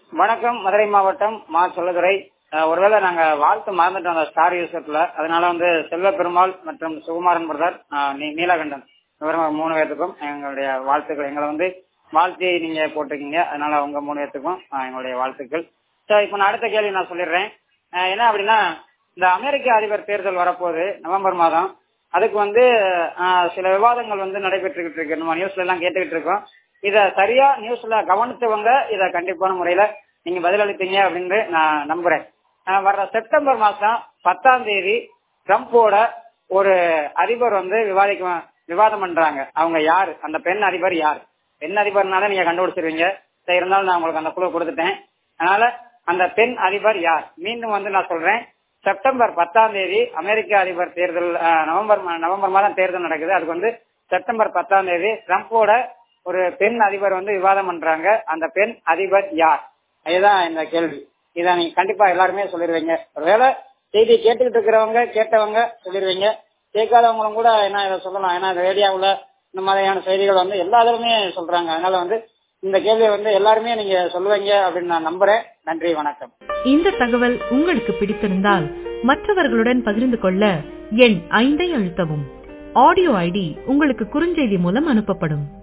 வணக்கம் மதுரை மாவட்டம் மா சொல்லதுரை அஹ், ஒருவேளை நாங்க வாழ்த்து மறந்துட்டோம் அந்த ஸ்டார் யூசர்ல அதனால வந்து செல்வ பெருமாள் மற்றும் சுகுமாரன் பிரதர் அஹ், நீ- நீலகண்டன் இவரும் மூணு பேர்த்துக்கும் எங்களுடைய வாழ்த்துக்கள் எங்களை வந்து வாழ்த்தி நீங்க போட்டிருக்கீங்க அதனால உங்க மூணு பேர்த்துக்கும் அஹ், எங்களுடைய வாழ்த்துக்கள் சரி இப்போ நான் அடுத்த கேள்வி நான் சொல்லிடுறேன் அஹ், என்ன அப்படின்னா இந்த அமெரிக்க அதிபர் தேர்தல் வரப்போகுது நவம்பர் மாதம் அதுக்கு வந்து அஹ், சில விவாதங்கள் வந்து நடைபெற்றுக்கிட்டு இருக்கு நம்ம நியூஸ்ல எல்லாம் கேட்டுக்கிட்டு இருக்கோம் இத சரியா நியூஸ்ல கவனிச்சவங்க இத கண்டிப்பான முறையில நீங்க பதிலளிப்பீங்க அப்படின்னு நான் நம்புறேன் அஹ், வர்ற செப்டம்பர் மாசம் பத்தாம் தேதி ட்ரம்ப்போட ஒரு அதிபர் வந்து விவாதிக்க விவாதம் பண்றாங்க அவங்க யாரு அந்த பெண் அதிபர் யார் பெண் அதிபர்னால நீங்க கண்டுபிடிச்சிருவீங்க சரி, இருந்தாலும் நான் உங்களுக்கு அந்த குழு கொடுத்துட்டேன் அதனால அந்த பெண் அதிபர் யார் மீண்டும் வந்து நான் சொல்றேன் செப்டம்பர் பத்தாம் தேதி அமெரிக்க அதிபர் தேர்தல் அஹ், நவம்பர் மா- நவம்பர் மாதம் தேர்தல் நடக்குது அதுக்கு வந்து செப்டம்பர் பத்தாம் தேதி ட்ரம்ப்போட ஒரு பெண் அதிபர் வந்து விவாதம் பண்றாங்க அந்த பெண் அதிபர் யார் இதுதான் இந்த கேள்வி இதை நீங்க கண்டிப்பா எல்லாருமே சொல்லிடுவீங்க ஒருவேளை செய்தி கேட்டுக்கிட்டு இருக்கிறவங்க கேட்டவங்க சொல்லிடுவீங்க கேட்காதவங்களும் கூட என்ன இதை சொல்லலாம் ஏன்னா ரேடியோவில் இந்த மாதிரியான செய்திகள் வந்து எல்லா இதுலுமே சொல்றாங்க அதனால வந்து இந்த கேள்வியை வந்து எல்லாருமே நீங்க சொல்லுவீங்க அப்படின்னு நான் நம்புறேன் நன்றி வணக்கம் இந்த தகவல் உங்களுக்கு பிடித்திருந்தால் மற்றவர்களுடன் பகிர்ந்து கொள்ள எண் ஐந்தை அழுத்தவும் ஆடியோ ஐடி உங்களுக்கு குறுஞ்செய்தி மூலம் அனுப்பப்படும்